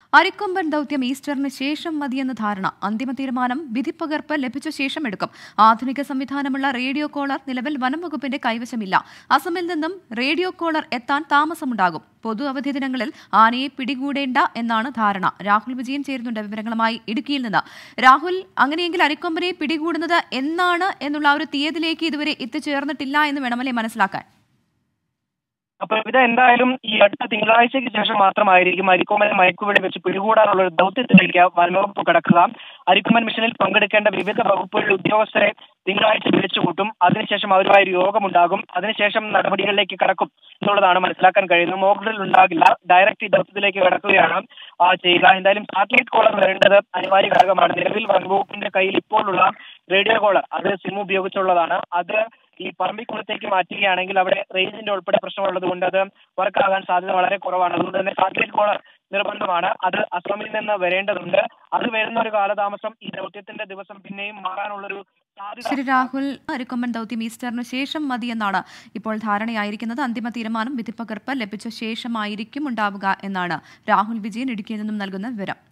അരിക്കൊമ്പൻ ദൗത്യം ഈസ്റ്ററിന് ശേഷം മതിയെന്ന ധാരണ അന്തിമ തീരുമാനം വിധിപ്പകർപ്പ് ലഭിച്ച ശേഷം എടുക്കും ആധുനിക സംവിധാനമുള്ള റേഡിയോ കോളർ നിലവിൽ വനം വകുപ്പിന്റെ കൈവശമില്ല അസമിൽ നിന്നും റേഡിയോ കോളർ എത്താൻ താമസമുണ്ടാകും പൊതു അവധി ദിനങ്ങളിൽ ആനയെ പിടികൂടേണ്ട എന്നാണ് ധാരണ രാഹുൽ വിജയൻ ചേരുന്നുണ്ട് വിവരങ്ങളുമായി ഇടുക്കിയിൽ നിന്ന് രാഹുൽ അങ്ങനെയെങ്കിൽ അരിക്കൊമ്പനെ പിടികൂടുന്നത് എന്നാണ് എന്നുള്ള ആ ഒരു തീയതിയിലേക്ക് ഇതുവരെ എത്തിച്ചേർന്നിട്ടില്ല എന്ന് വേണമല്ലേ മനസ്സിലാക്കാൻ അപ്പൊ ഇത് എന്തായാലും ഈ അടുത്ത തിങ്കളാഴ്ചയ്ക്ക് ശേഷം മാത്രമായിരിക്കും അരിക്കൊമ്പൻ മയക്കുവെടി വെച്ച് പിടികൂടാനുള്ള ഒരു ദൗത്യത്തിലേക്ക് വനവകുപ്പ് കിടക്കുക അരിക്കൊമ്പൻ മിഷനിൽ പങ്കെടുക്കേണ്ട വിവിധ വകുപ്പുകളിലെ ഉദ്യോഗസ്ഥരെ തിങ്കളാഴ്ച വിളിച്ചുകൂട്ടും അതിനുശേഷം അവരുമായി ഒരു യോഗമുണ്ടാകും അതിനുശേഷം നടപടികളിലേക്ക് കടക്കും എന്നുള്ളതാണ് മനസ്സിലാക്കാൻ കഴിയുന്നത് മോക്ഡ്രിൽ ഉണ്ടാകില്ല ഡയറക്റ്റ് ഈ ദൗത്യത്തിലേക്ക് കടക്കുകയാണ് ആ ചെയ്യുക എന്തായാലും സാറ്റലൈറ്റ് കോളർ വരേണ്ടത് അനിവാര്യ ഘടകമാണ് നിലവിൽ വനവകുപ്പിന്റെ കയ്യിൽ ഇപ്പോഴുള്ള റേഡിയോ കോളർ അത് സിം ഉപയോഗിച്ചുള്ളതാണ് അത് ഈ പറമ്പിക്കുളത്തേക്ക് മാറ്റുകയാണെങ്കിൽ അവിടെ റേഞ്ചിന്റെ ഉൾപ്പെടെ പ്രശ്നമുള്ളത് കൊണ്ട് അത് വർക്കാകാൻ സാധ്യത വളരെ കുറവാണ് അതുകൊണ്ട് തന്നെ സാറ്റലൈറ്റ് കോളർ നിർബന്ധമാണ് അത് അസമിൽ നിന്ന് വരേണ്ടതുണ്ട് അത് വരുന്ന ഒരു കാലതാമസം ഈ ദൗത്യത്തിന്റെ ദിവസം പിന്നെയും മാറാനുള്ളൊരു സാധ്യത ശരി രാഹുൽ അരിക്കൊമ്പൻ ദൗത്യം ഈസ്റ്ററിന് ശേഷം മതിയെന്നാണ് ഇപ്പോൾ ധാരണയായിരിക്കുന്നത് അന്തിമ തീരുമാനം വിധിപ്പകർപ്പ് ലഭിച്ച ശേഷമായിരിക്കും ഉണ്ടാവുക എന്നാണ് രാഹുൽ വിജയൻ ഇടുക്കിയിൽ നിന്നും നൽകുന്ന വിവരം